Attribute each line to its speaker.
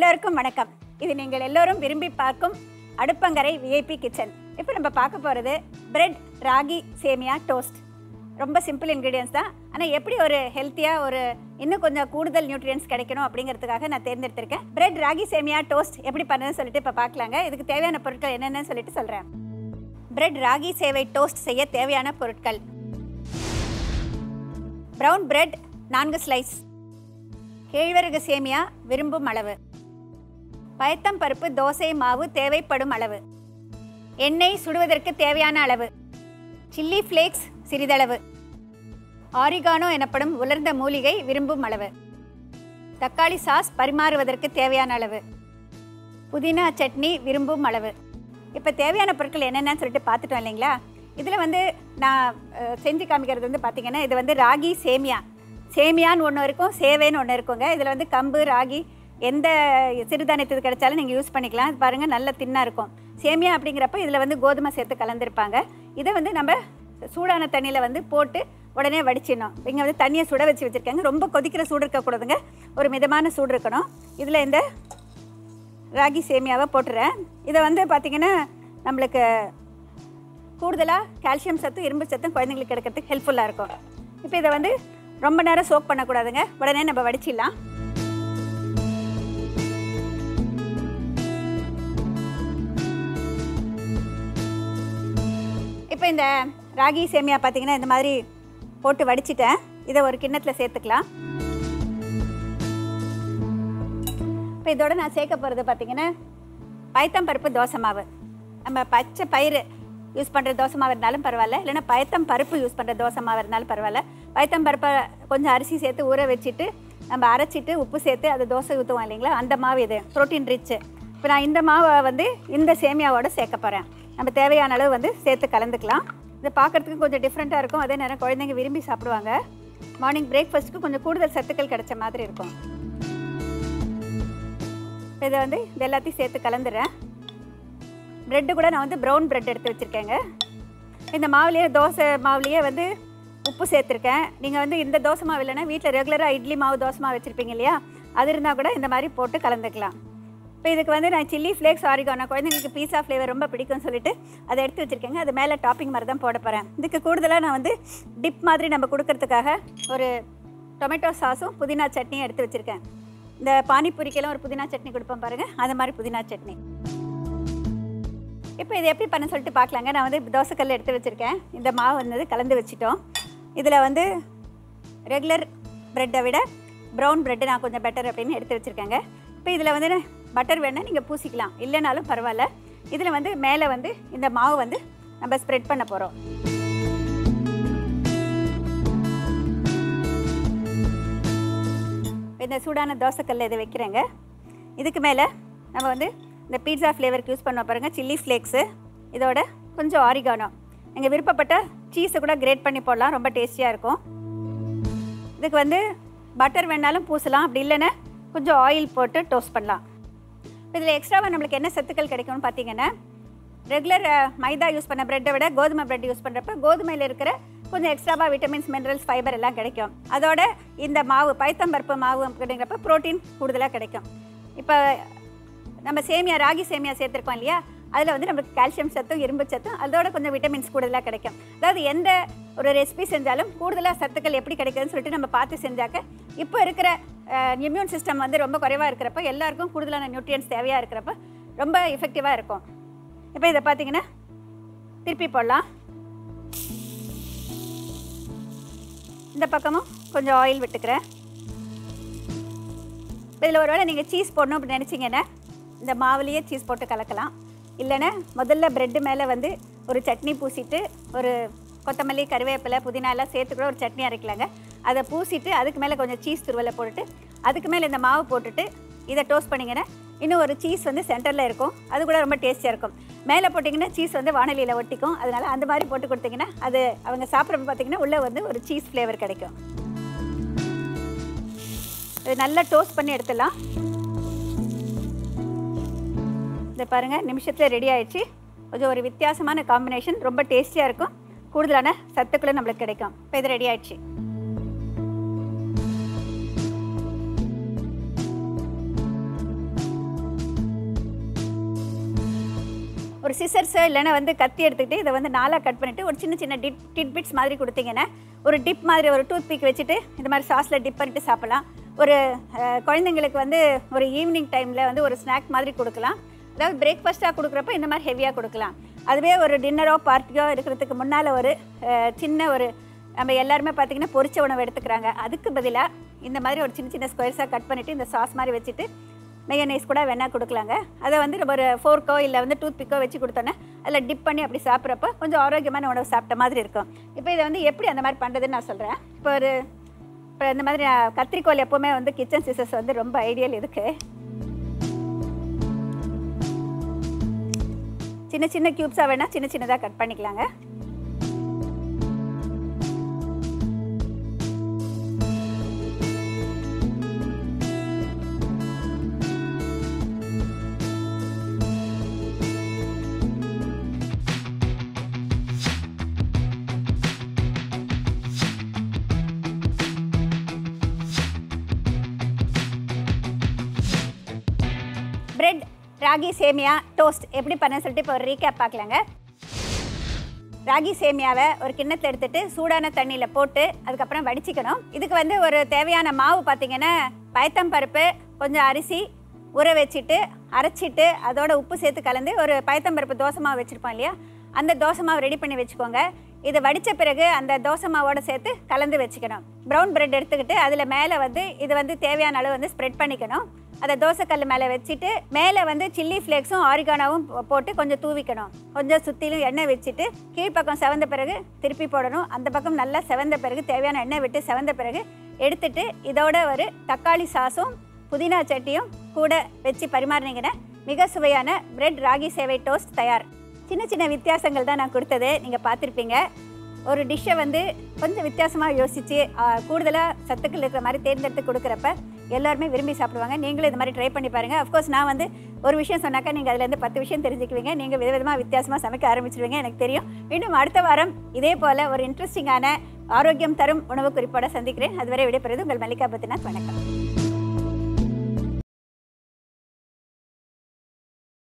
Speaker 1: எல்லோருக்கும் வணக்கம் இது நீங்கள் எல்லோரும் விரும்பி பார்க்கும் அடுப்பங்கரை விஐபி கிச்சன் இப்போ நம்ம பார்க்க போகிறது பிரெட் ராகி சேமியா டோஸ்ட் ரொம்ப சிம்பிள் இன்க்ரீடியன்ஸ் தான் ஆனால் எப்படி ஒரு ஹெல்த்தியாக ஒரு இன்னும் கொஞ்சம் கூடுதல் நியூட்ரியன்ஸ் கிடைக்கணும் அப்படிங்கிறதுக்காக நான் தேர்ந்தெடுத்திருக்கேன் பிரெட் ராகி சேமியா டோஸ்ட் எப்படி பண்ணுறதுன்னு சொல்லிட்டு இப்போ பார்க்கலாங்க இதுக்கு தேவையான பொருட்கள் என்னென்னு சொல்லிட்டு சொல்கிறேன் பிரெட் ராகி சேவை டோஸ்ட் செய்ய தேவையான பொருட்கள் ப்ரௌன் பிரெட் நான்கு ஸ்லைஸ் கேழ்வரகு சேமியா விரும்பும் அளவு பயத்தம் பருப்பு தோசை மாவு தேவைப்படும் அளவு எண்ணெய் சுடுவதற்கு தேவையான அளவு சில்லி ஃப்ளேக்ஸ் சிறிதளவு ஆரிகானோ எனப்படும் உலர்ந்த மூலிகை விரும்பும் அளவு தக்காளி சாஸ் பரிமாறுவதற்கு தேவையான அளவு புதினா சட்னி விரும்பும் அளவு இப்போ தேவையான பொருட்கள் என்னென்னு சொல்லிட்டு பார்த்துட்டோம் இல்லைங்களா இதில் வந்து நான் அஹ், செஞ்சு காமிக்கிறது வந்து பார்த்திங்கன்னா இது வந்து ராகி சேமியா சேமியான்னு ஒன்று இருக்கும் சேவைன்னு ஒன்று இருக்குங்க இதில் வந்து கம்பு ராகி எந்த சிறுதானியத்துக்கு கிடைச்சாலும் நீங்கள் யூஸ் பண்ணிக்கலாம் இது பாருங்கள் நல்ல தின்னாக இருக்கும் சேமியா அப்படிங்கிறப்ப இதில் வந்து கோதுமை சேர்த்து கலந்துருப்பாங்க இதை வந்து நம்ம சூடான தண்ணியில் வந்து போட்டு உடனே வடிச்சிடணும் இங்கே வந்து தண்ணியை சுட வச்சு வச்சுருக்காங்க ரொம்ப கொதிக்கிற சூடு இருக்கக்கூடாதுங்க ஒரு மிதமான சூடு இருக்கணும் இதில் இந்த ராகி சேமியாவை போட்டுறேன் இதை வந்து பார்த்திங்கன்னா நம்மளுக்கு கூடுதலாக கால்சியம் சத்து இரும்பு சத்தும் குழந்தைங்களுக்கு கிடைக்கிறதுக்கு ஹெல்ப்ஃபுல்லாக இருக்கும் இப்போ இதை வந்து ரொம்ப நேரம் சோக் பண்ணக்கூடாதுங்க உடனே நம்ம வடிச்சிடலாம் இப்போ இந்த ராகி சேமியா பார்த்தீங்கன்னா இந்த மாதிரி போட்டு வடிச்சிட்டேன் இதை ஒரு கிண்ணத்தில் சேர்த்துக்கலாம் இப்போ இதோட நான் சேர்க்க போகிறது பார்த்தீங்கன்னா பயத்தம் பருப்பு தோசை மாவு நம்ம பச்சை பயிறு யூஸ் பண்ணுற தோசை மாவு இருந்தாலும் பரவாயில்ல இல்லைன்னா பயத்தம் பருப்பு யூஸ் பண்ணுற தோசை மாவு இருந்தாலும் பரவாயில்ல பயத்தம் பருப்பை கொஞ்சம் அரிசி சேர்த்து ஊற வச்சுட்டு நம்ம அரைச்சிட்டு உப்பு சேர்த்து அது தோசை ஊற்றுவோம் இல்லைங்களா அந்த மாவு இது ப்ரோட்டீன் ரிச்சு இப்போ நான் இந்த மாவை வந்து இந்த சேமியாவோட சேர்க்க போகிறேன் நம்ம தேவையான அளவு வந்து சேர்த்து கலந்துக்கலாம் இது பார்க்குறதுக்கு கொஞ்சம் டிஃப்ரெண்ட்டாக இருக்கும் அதே நேரம் குழந்தைங்க விரும்பி சாப்பிடுவாங்க மார்னிங் பிரேக்ஃபாஸ்ட்டுக்கு கொஞ்சம் கூடுதல் சத்துக்கள் கிடைச்ச மாதிரி இருக்கும் இப்போ இதை வந்து இது எல்லாத்தையும் சேர்த்து கலந்துடுறேன் ப்ரெட்டு கூட நான் வந்து ப்ரௌன் ப்ரெட் எடுத்து வச்சுருக்கேங்க இந்த மாவுலேயே தோசை மாவுலேயே வந்து உப்பு சேர்த்துருக்கேன் நீங்கள் வந்து இந்த தோசை மாவு இல்லைன்னா வீட்டில் ரெகுலராக இட்லி மாவு தோசை மாவு வச்சுருப்பீங்க இல்லையா அது இருந்தால் கூட இந்த மாதிரி போட்டு கலந்துக்கலாம் இப்போ இதுக்கு வந்து நான் சில்லி ஃப்ளேக்ஸ் ஆரிகானோ குழந்தைங்களுக்கு பீஸா ஃப்ளேவர் ரொம்ப பிடிக்கும்னு சொல்லிட்டு அதை எடுத்து வச்சுருக்கேங்க அது மேலே டாப்பிங் மாதிரி தான் போட போகிறேன் இதுக்கு கூடுதலாக நான் வந்து டிப் மாதிரி நம்ம கொடுக்கறதுக்காக ஒரு டொமேட்டோ சாஸும் புதினா சட்னியும் எடுத்து வச்சுருக்கேன் இந்த பானிபூரிக்கெல்லாம் ஒரு புதினா சட்னி கொடுப்போம் பாருங்கள் அந்த மாதிரி புதினா சட்னி இப்போ இது எப்படி பண்ண சொல்லிட்டு பார்க்கலாங்க நான் வந்து தோசைக்கல் எடுத்து வச்சுருக்கேன் இந்த மாவு வந்தது கலந்து வச்சுட்டோம் இதில் வந்து ரெகுலர் ப்ரெட்டை விட ப்ரௌன் ப்ரெட்டு நான் கொஞ்சம் பெட்டர் அப்படின்னு எடுத்து வச்சுருக்கேங்க இப்போ இதில் வந்து பட்டர் வேணால் நீங்கள் பூசிக்கலாம் இல்லைனாலும் பரவாயில்ல இதில் வந்து மேலே வந்து இந்த மாவு வந்து நம்ம ஸ்ப்ரெட் பண்ண போகிறோம் இந்த சூடான தோசைக்கல்ல இதை வைக்கிறேங்க இதுக்கு மேலே நம்ம வந்து இந்த பீட்சா ஃப்ளேவருக்கு யூஸ் பண்ண பாருங்கள் சில்லி ஃப்ளேக்ஸு இதோட கொஞ்சம் ஆரிகானோ நீங்கள் விருப்பப்பட்ட சீஸை கூட கிரேட் பண்ணி போடலாம் ரொம்ப டேஸ்டியாக இருக்கும் இதுக்கு வந்து பட்டர் வேணாலும் பூசலாம் அப்படி இல்லைன்னா கொஞ்சம் ஆயில் போட்டு டோஸ்ட் பண்ணலாம் இதில் எக்ஸ்ட்ராவாக நம்மளுக்கு என்ன சத்துக்கள் கிடைக்கும்னு பார்த்தீங்கன்னா ரெகுலர் மைதா யூஸ் பண்ண ப்ரெட்டை விட கோதுமை பிரெட் யூஸ் பண்ணுறப்ப கோதுமையில் இருக்கிற கொஞ்சம் எக்ஸ்ட்ராவாக விட்டமின்ஸ் மினரல்ஸ் ஃபைபர் எல்லாம் கிடைக்கும் அதோட இந்த மாவு பைத்தம்பருப்பு மாவு அப்படிங்கிறப்ப ப்ரோட்டீன் கூடுதலாக கிடைக்கும் இப்போ நம்ம சேமியா ராகி சேமியா சேர்த்துருக்கோம் இல்லையா அதில் வந்து நமக்கு கால்சியம் சத்தும் இரும்பு சத்தும் அதோட கொஞ்சம் விட்டமின்ஸ் கூடுதலாக கிடைக்கும் அதாவது எந்த ஒரு ரெசிபி செஞ்சாலும் கூடுதலாக சத்துக்கள் எப்படி கிடைக்குதுன்னு சொல்லிட்டு நம்ம பார்த்து செஞ்சாக்க இப்போ இருக்கிற இம்யூன் சிஸ்டம் வந்து ரொம்ப குறைவாக இருக்கிறப்ப எல்லாருக்கும் கூடுதலான நியூட்ரியன்ஸ் தேவையாக இருக்கிறப்ப ரொம்ப எஃபெக்டிவாக இருக்கும் இப்போ இதை பார்த்தீங்கன்னா திருப்பி போடலாம் இந்த பக்கமும் கொஞ்சம் ஆயில் விட்டுக்கிறேன் இதில் ஒருவேளை நீங்கள் சீஸ் போடணும் அப்படின்னு நினச்சிங்கன்னா இந்த மாவுலேயே சீஸ் போட்டு கலக்கலாம் இல்லைன்னா முதல்ல ப்ரெட்டு மேலே வந்து ஒரு சட்னி பூசிட்டு ஒரு கொத்தமல்லி கருவேப்பிலை புதினா எல்லாம் சேர்த்து கூட ஒரு சட்னி அரைக்கலாங்க அதை பூசிட்டு அதுக்கு மேலே கொஞ்சம் சீஸ் துருவலை போட்டுட்டு அதுக்கு மேலே இந்த மாவு போட்டுட்டு இதை டோஸ்ட் பண்ணிங்கன்னா இன்னும் ஒரு சீஸ் வந்து சென்டரில் இருக்கும் அது கூட ரொம்ப டேஸ்டியாக இருக்கும் மேலே போட்டிங்கன்னா சீஸ் வந்து வானலியில் ஒட்டிக்கும் அதனால் அந்த மாதிரி போட்டு கொடுத்தீங்கன்னா அது அவங்க சாப்பிட்றப்ப பார்த்தீங்கன்னா உள்ளே வந்து ஒரு சீஸ் ஃப்ளேவர் கிடைக்கும் இது நல்லா டோஸ்ட் பண்ணி எடுத்துடலாம் இதை பாருங்கள் நிமிஷத்தில் ரெடி ஆயிடுச்சு கொஞ்சம் ஒரு வித்தியாசமான காம்பினேஷன் ரொம்ப டேஸ்டியாக இருக்கும் கூடுதலான சத்துக்களும் நம்மளுக்கு கிடைக்கும் இப்போ இது ரெடி ஆயிடுச்சு ஒரு சிசர்ஸோ இல்லைன்னா வந்து கத்தி எடுத்துக்கிட்டு இதை வந்து நாலாக கட் பண்ணிவிட்டு ஒரு சின்ன சின்ன டிட் டிட் பிட்ஸ் மாதிரி கொடுத்தீங்கன்னா ஒரு டிப் மாதிரி ஒரு டூத் பிக் வச்சுட்டு இந்த மாதிரி சாஸில் டிப் பண்ணிட்டு சாப்பிட்லாம் ஒரு அஹ், குழந்தைங்களுக்கு வந்து ஒரு ஈவினிங் டைமில் வந்து ஒரு ஸ்நாக் மாதிரி கொடுக்கலாம் அதாவது பிரேக்ஃபாஸ்ட்டாக கொடுக்குறப்ப இந்த மாதிரி ஹெவியாக கொடுக்கலாம் அதுவே ஒரு டின்னரோ பார்ட்டியோ இருக்கிறதுக்கு முன்னால் ஒரு அஹ், சின்ன ஒரு நம்ம எல்லாருமே பார்த்திங்கன்னா பொரிச்ச உணவு எடுத்துக்கிறாங்க அதுக்கு பதிலாக இந்த மாதிரி ஒரு சின்ன சின்ன ஸ்கொயர்ஸாக கட் பண்ணிவிட்டு இந்த சாஸ் மாதிரி வச்சுட்டு மெயனைஸ் கூட வேணால் கொடுக்கலாங்க அதை வந்து நம்ம ஒரு ஃபோர்க்கோ இல்லை வந்து டூத் பிக்கோ வச்சு கொடுத்தோன்னே அதில் டிப் பண்ணி அப்படி சாப்பிட்றப்ப கொஞ்சம் ஆரோக்கியமான உணவு சாப்பிட்ட மாதிரி இருக்கும் இப்போ இதை வந்து எப்படி அந்த மாதிரி பண்ணுறதுன்னு நான் சொல்கிறேன் இப்போ ஒரு இப்போ இந்த மாதிரி நான் கத்திரிக்கோல் எப்போவுமே வந்து கிச்சன் சிசர்ஸ் வந்து ரொம்ப ஐடியல் இதுக்கு சின்ன சின்ன க்யூப்ஸாக வேணால் சின்ன சின்னதாக கட் பண்ணிக்கலாங்க பிரெட் ராகி சேமியா டோஸ்ட் எப்படி பண்ண சொல்லிட்டு இப்போ ஒரு ரீகேப் பார்க்கலாங்க ராகி சேமியாவை ஒரு கிண்ணத்தில் எடுத்துட்டு சூடான தண்ணியில் போட்டு அதுக்கப்புறம் வடிச்சிக்கணும் இதுக்கு வந்து ஒரு தேவையான மாவு பார்த்தீங்கன்னா பயத்தம் பருப்பு கொஞ்சம் அரிசி ஊற வச்சுட்டு அரைச்சிட்டு அதோட உப்பு சேர்த்து கலந்து ஒரு பயத்தம் பருப்பு தோசை மாவு வச்சுருப்போம் இல்லையா அந்த தோசை மாவு ரெடி பண்ணி வச்சுக்கோங்க இது வடித்த பிறகு அந்த தோசை மாவோட சேர்த்து கலந்து வச்சுக்கணும் ப்ரௌன் பிரெட் எடுத்துக்கிட்டு அதில் மேலே வந்து இது வந்து தேவையான அளவு வந்து ஸ்ப்ரெட் பண்ணிக்கணும் அதை தோசைக்கல் மேலே வச்சுட்டு மேலே வந்து சில்லி ஃப்ளேக்ஸும் ஆரிகானாவும் போ- போட்டு கொஞ்சம் தூவிக்கணும் கொஞ்சம் சுற்றிலும் எண்ணெய் வச்சுட்டு கீழ்ப்பக்கம் செவந்த பிறகு திருப்பி போடணும் அந்த பக்கம் நல்லா செவந்த பிறகு தேவையான எண்ணெய் விட்டு செவந்த பிறகு எடுத்துட்டு இதோட ஒரு தக்காளி சாஸும் புதினா சட்டியும் கூட வச்சு பரிமாறினீங்கன்னா மிக சுவையான பிரெட் ராகி சேவை டோஸ்ட் தயார் சின்ன சின்ன வித்தியாசங்கள் தான் நான் கொடுத்தது நீங்கள் பார்த்துருப்பீங்க ஒரு டிஷ்ஷை வந்து கொஞ்சம் வித்தியாசமாக யோசித்து கூடுதலாக சத்துக்கள் இருக்கிற மாதிரி தேர்ந்தெடுத்து கொடுக்குறப்ப எல்லாருமே விரும்பி சாப்பிடுவாங்க நீங்களும் இது மாதிரி ட்ரை பண்ணி பாருங்கள் அஃப்கோர்ஸ் நான் வந்து ஒரு விஷயம் சொன்னாக்கா நீங்கள் அதுலேருந்து பத்து விஷயம் தெரிஞ்சுக்குவீங்க நீங்கள் விதவிதமாக வித்தியாசமாக சமைக்க ஆரம்பிச்சிருவீங்க எனக்கு தெரியும் மீண்டும் அடுத்த வாரம் இதே போல் ஒரு இன்ட்ரெஸ்டிங்கான ஆரோக்கியம் தரும் உணவு குறிப்போட சந்திக்கிறேன் அதுவரை விடைபெறுவது உங்கள் மல்லிகா பத்தினாத் வணக்கம்